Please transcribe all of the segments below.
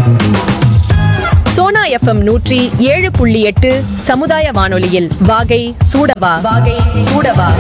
Sona FM நூற்றி ஏழு புள்ளி எட்டு சமுதாய வானொலியில் வாகை சூடவா வாகை சூடவா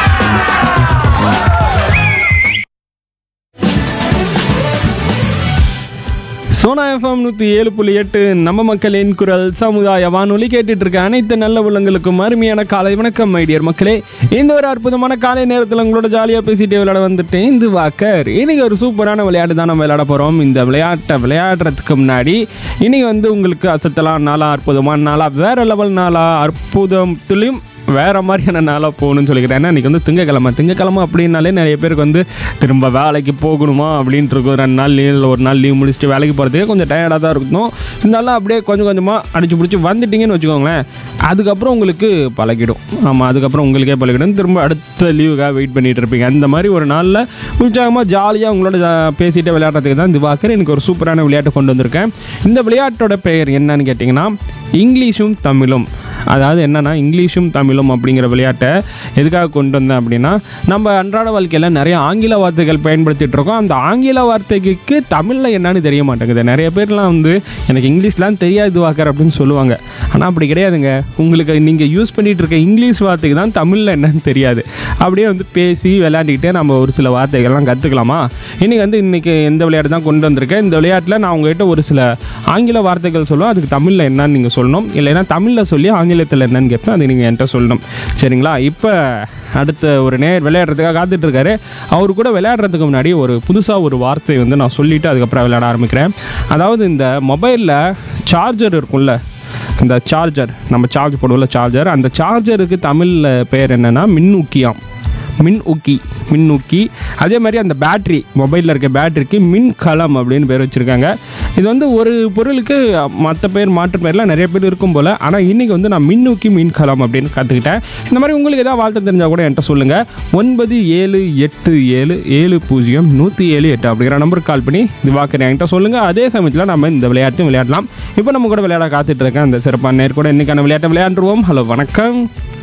சோனா எஃப்எம் நூற்றி ஏழு புள்ளி எட்டு நம்ம மக்களின் குரல் சமுதாய வானொலி கேட்டுட்டு இருக்க அனைத்து நல்ல உள்ளங்களுக்கும் அருமையான காலை வணக்கம் மைடியர் மக்களே இந்த ஒரு அற்புதமான காலை நேரத்தில் உங்களோட ஜாலியாக பேசிட்டே விளையாட வந்துட்டேன் இந்த வாக்கர் இன்னைக்கு ஒரு சூப்பரான விளையாட்டு தான் நம்ம விளையாட போகிறோம் இந்த விளையாட்டை விளையாடுறதுக்கு முன்னாடி இன்னைக்கு வந்து உங்களுக்கு அசத்தலாம் நாளா அற்புதமான நாளா வேற லெவல் நாளா அற்புதத்துலேயும் வேற மாதிரியான நாளாக போகணும்னு சொல்லிக்கிறேன் ஏன்னா இன்றைக்கி வந்து திங்கக்கிழமை திங்கக்கிழமை அப்படின்னாலே நிறைய பேருக்கு வந்து திரும்ப வேலைக்கு போகணுமா அப்படின்ட்டு இருக்கும் ரெண்டு நாள் லீவ் இல்லை ஒரு நாள் லீவ் முடிச்சுட்டு வேலைக்கு போகிறதுக்கே கொஞ்சம் டயர்டாக தான் இருக்கும் இருந்தாலும் அப்படியே கொஞ்சம் கொஞ்சமாக அடிச்சு பிடிச்சி வந்துட்டீங்கன்னு வச்சுக்கோங்களேன் அதுக்கப்புறம் உங்களுக்கு பழகிடும் ஆமாம் அதுக்கப்புறம் உங்களுக்கே பழகிடும் திரும்ப அடுத்த லீவுக்காக வெயிட் பண்ணிட்டு இருப்பீங்க அந்த மாதிரி ஒரு நாளில் உற்சாகமாக ஜாலியாக உங்களோட ஜா- பேசிட்டு விளையாடுறதுக்கு தான் திவாகர் எனக்கு ஒரு சூப்பரான விளையாட்டு கொண்டு வந்திருக்கேன் இந்த விளையாட்டோட பெயர் என்னன்னு கேட்டிங்கன்னா இங்கிலீஷும் தமிழும் அதாவது என்னன்னா இங்கிலீஷும் தமிழும் அப்படிங்கிற விளையாட்டை எதுக்காக கொண்டு வந்தேன் அப்படின்னா நம்ம அன்றாட வாழ்க்கையில் நிறைய ஆங்கில வார்த்தைகள் பயன்படுத்திட்டு இருக்கோம் அந்த ஆங்கில வார்த்தைக்கு தமிழில் என்னன்னு தெரிய மாட்டேங்குது நிறைய பேர்லாம் வந்து எனக்கு இங்கிலீஷ்லாம் தெரியாது வாக்கர் அப்படின்னு சொல்லுவாங்க ஆனால் அப்படி கிடையாதுங்க உங்களுக்கு நீங்கள் யூஸ் பண்ணிட்டு இருக்க இங்கிலீஷ் வார்த்தைக்கு தான் தமிழில் என்னன்னு தெரியாது அப்படியே வந்து பேசி விளையாண்டுக்கிட்டே நம்ம ஒரு சில வார்த்தைகள்லாம் கற்றுக்கலாமா இன்றைக்கி வந்து இன்றைக்கி எந்த விளையாட்டு தான் கொண்டு வந்திருக்கேன் இந்த விளையாட்டில் நான் உங்ககிட்ட ஒரு சில ஆங்கில வார்த்தைகள் சொல்லுவேன் அதுக்கு தமிழில் என்னன்னு நீங்கள் சொல்லணும் இல்லைன்னா தமிழில் சொல்லி ஆங்கிலத்தில் என்னன்னு கேட்பேன் அது நீங்கள் என்கிட்ட சொல்லணும் சரிங்களா இப்போ அடுத்த ஒரு நேர் விளையாடுறதுக்காக காத்துட்டு இருக்காரு அவர் கூட விளையாடுறதுக்கு முன்னாடி ஒரு புதுசாக ஒரு வார்த்தை வந்து நான் சொல்லிவிட்டு அதுக்கப்புறம் விளையாட ஆரம்பிக்கிறேன் அதாவது இந்த மொபைலில் சார்ஜர் இருக்கும்ல இந்த சார்ஜர் நம்ம சார்ஜ் போடுவோம்ல சார்ஜர் அந்த சார்ஜருக்கு தமிழில் பேர் என்னென்னா மின்னூக்கியாம் மின் ஊக்கி மின் ஊக்கி அதே மாதிரி அந்த பேட்ரி மொபைலில் இருக்க பேட்டரிக்கு மின் கலம் அப்படின்னு பேர் வச்சுருக்காங்க இது வந்து ஒரு பொருளுக்கு மற்ற பேர் மாற்று பேர்லாம் நிறைய பேர் இருக்கும் போல் ஆனால் இன்றைக்கி வந்து நான் மின்னூக்கி மின் கலம் அப்படின்னு கற்றுக்கிட்டேன் இந்த மாதிரி உங்களுக்கு ஏதாவது வாழ்த்து தெரிஞ்சால் கூட என்கிட்ட சொல்லுங்கள் ஒன்பது ஏழு எட்டு ஏழு ஏழு பூஜ்ஜியம் நூற்றி ஏழு எட்டு அப்படிங்கிற நம்பருக்கு கால் பண்ணி இது வாக்குறேன் என்கிட்ட சொல்லுங்கள் அதே சமயத்தில் நம்ம இந்த விளையாட்டும் விளையாடலாம் இப்போ நம்ம கூட விளையாட காத்துட்டு இருக்கேன் அந்த சிறப்பான நேர் கூட இன்றைக்கான விளையாட்டை விளையாண்டுருவோம் ஹலோ வணக்கம்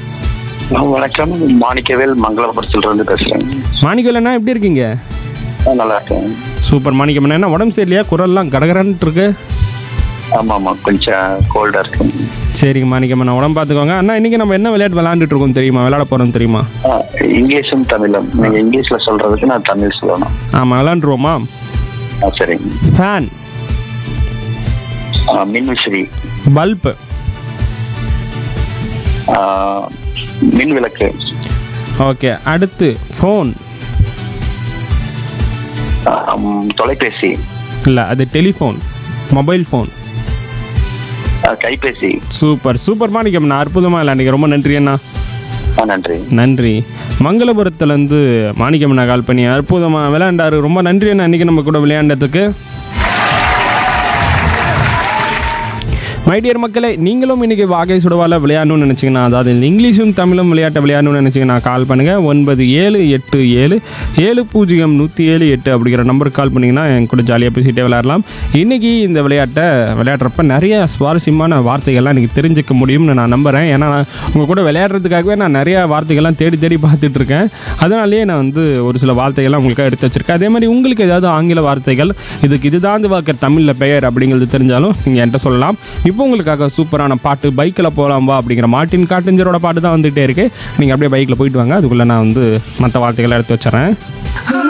வணக்கம் மாணிக்கவேல் மங்களபுரத்துல இருந்து பேசுறேன் மாணிக்கலண்ணா எப்படி இருக்கீங்க ஆ, நல்லா இருக்கேன் சூப்பர் மாணிக்கம் என்ன உடம்பு சரியில்லையா குரல்லாம் கடகரன்ட்டு இருக்கு ஆமா ஆமா கொஞ்சம் கோல்டா இருக்கு சரிங்க மாணிக்கம் அண்ணா உடம்பு பார்த்துக்கோங்க அண்ணா இன்னைக்கு நம்ம என்ன விளையாட்டு விளையாண்டுட்டு இருக்கோம் தெரியுமா விளையாட போறோம் தெரியுமா ஆ, இங்கிலீஷும் தமிழும் நீங்க இங்கிலீஷ்ல சொல்றதுக்கு நான் தமிழ் சொல்லணும் ஆமாம் விளையாண்டுருவோமா ஆ, சரிங்க ஃபேன் ஆ, மின்விசிறி பல்பு ஆ, மின் விளக்கு ஓகே அடுத்து ஃபோன் ஆ, ம், தொலைபேசி இல்லை அது டெலிஃபோன் மொபைல் ஃபோன் ஆ, கைபேசி சூப்பர் சூப்பர் மாணிக்கம் அண்ணா அற்புதமாக விளையாண்டிங்க ரொம்ப நன்றி அண்ணா ஆ, நன்றி நன்றி மங்களபுரத்துலேருந்து மாணிக்கம் அண்ணா கால் பண்ணி அற்புதமாக விளையாண்டாரு ரொம்ப நன்றி அண்ணா இன்றைக்கி நம்ம கூட விளையாண்டதுக்கு மைடியர் மக்களே நீங்களும் இன்னைக்கு வாகை சுடவால விளையாடணும்னு நினச்சிங்கன்னா அதாவது இந்த இங்கிலீஷும் தமிழும் விளையாட்டை விளையாடணும்னு நினச்சிங்கன்னா கால் பண்ணுங்கள் ஒன்பது ஏழு எட்டு ஏழு ஏழு பூஜ்ஜியம் நூற்றி ஏழு எட்டு அப்படிங்கிற நம்பருக்கு கால் பண்ணிங்கன்னா என் கூட ஜாலியாக பேசிகிட்டே விளையாடலாம் இன்றைக்கி இந்த விளையாட்டை விளையாடுறப்ப நிறைய சுவாரஸ்யமான வார்த்தைகள்லாம் எனக்கு தெரிஞ்சுக்க முடியும்னு நான் நம்புகிறேன் ஏன்னா நான் உங்கள் கூட விளையாடுறதுக்காகவே நான் நிறைய வார்த்தைகள்லாம் தேடி தேடி பார்த்துட்டு இருக்கேன் அதனாலேயே நான் வந்து ஒரு சில வார்த்தைகள்லாம் உங்களுக்கு எடுத்து வச்சிருக்கேன் அதே மாதிரி உங்களுக்கு ஏதாவது ஆங்கில வார்த்தைகள் இதுக்கு இதுதான் வாக்கர் தமிழில் பெயர் அப்படிங்கிறது தெரிஞ்சாலும் நீங்கள் என்கிட்ட சொல்லலாம் இப்போ உங்களுக்காக சூப்பரான பாட்டு பைக்கில் போகலாம் வா அப்படிங்கிற மார்ட்டின் காட்டஞ்சரோட பாட்டு தான் வந்துகிட்டே இருக்கு நீங்கள் அப்படியே பைக்கில் போயிட்டு வாங்க அதுக்குள்ளே நான் வந்து மற்ற வார்த்தைகளை எடுத்து வச்சிடறேன்